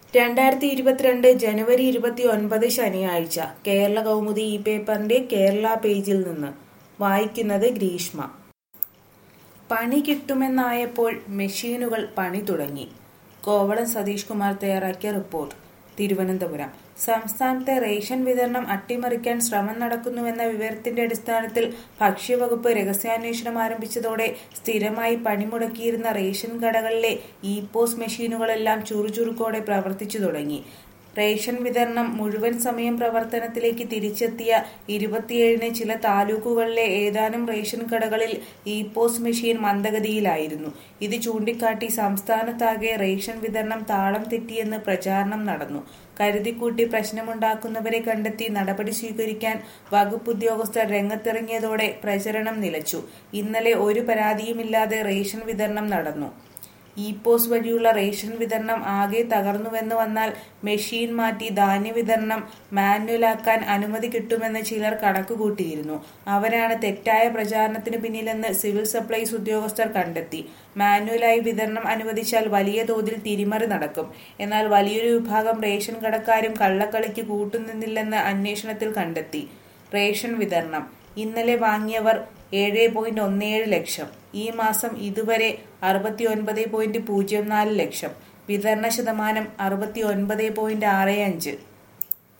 രണ്ടായിരത്തി ഇരുപത്തിരണ്ട് ജനുവരി ഇരുപത്തി ഒൻപത് ശനിയാഴ്ച കേരള കൗമുദി ഈ പേപ്പറിന്റെ കേരള പേജിൽ നിന്ന് വായിക്കുന്നത് ഗ്രീഷ്മ പണി കിട്ടുമെന്നായപ്പോൾ മെഷീനുകൾ പണി തുടങ്ങി കോവളം സതീഷ് കുമാർ തയ്യാറാക്കിയ റിപ്പോർട്ട് തിരുവനന്തപുരം സംസ്ഥാനത്തെ റേഷൻ വിതരണം അട്ടിമറിക്കാൻ ശ്രമം നടക്കുന്നുവെന്ന വിവരത്തിന്റെ അടിസ്ഥാനത്തിൽ ഭക്ഷ്യവകുപ്പ് രഹസ്യാന്വേഷണം ആരംഭിച്ചതോടെ സ്ഥിരമായി പണിമുടക്കിയിരുന്ന റേഷൻ കടകളിലെ ഇ പോസ് മെഷീനുകളെല്ലാം ചുറുചുറുക്കോടെ പ്രവർത്തിച്ചു തുടങ്ങി റേഷൻ വിതരണം മുഴുവൻ സമയം പ്രവർത്തനത്തിലേക്ക് തിരിച്ചെത്തിയ ഇരുപത്തിയേഴിന് ചില താലൂക്കുകളിലെ ഏതാനും റേഷൻ കടകളിൽ ഇ പോസ് മെഷീൻ മന്ദഗതിയിലായിരുന്നു ഇത് ചൂണ്ടിക്കാട്ടി സംസ്ഥാനത്താകെ റേഷൻ വിതരണം താളം തെറ്റിയെന്ന് പ്രചാരണം നടന്നു കരുതിക്കൂട്ടി പ്രശ്നമുണ്ടാക്കുന്നവരെ കണ്ടെത്തി നടപടി സ്വീകരിക്കാൻ വകുപ്പ് ഉദ്യോഗസ്ഥർ രംഗത്തിറങ്ങിയതോടെ പ്രചരണം നിലച്ചു ഇന്നലെ ഒരു പരാതിയുമില്ലാതെ റേഷൻ വിതരണം നടന്നു ഇ പോസ് വഴിയുള്ള റേഷൻ വിതരണം ആകെ തകർന്നുവെന്ന് വന്നാൽ മെഷീൻ മാറ്റി ധാന്യ വിതരണം മാനുവലാക്കാൻ അനുമതി കിട്ടുമെന്ന് ചിലർ കണക്കുകൂട്ടിയിരുന്നു അവരാണ് തെറ്റായ പ്രചാരണത്തിന് പിന്നിലെന്ന് സിവിൽ സപ്ലൈസ് ഉദ്യോഗസ്ഥർ കണ്ടെത്തി മാനുവലായി വിതരണം അനുവദിച്ചാൽ വലിയ തോതിൽ തിരിമറി നടക്കും എന്നാൽ വലിയൊരു വിഭാഗം റേഷൻ കടക്കാരും കള്ളക്കളിക്ക് കൂട്ടുനിന്നില്ലെന്ന് അന്വേഷണത്തിൽ കണ്ടെത്തി റേഷൻ വിതരണം ഇന്നലെ വാങ്ങിയവർ ഏഴ് പോയിന്റ് ഒന്നേഴ് ലക്ഷം ഈ മാസം ഇതുവരെ അറുപത്തി ഒൻപത് പോയിന്റ് പൂജ്യം നാല് ലക്ഷം വിതരണ ശതമാനം അറുപത്തി ഒൻപത് പോയിന്റ് ആറ് അഞ്ച്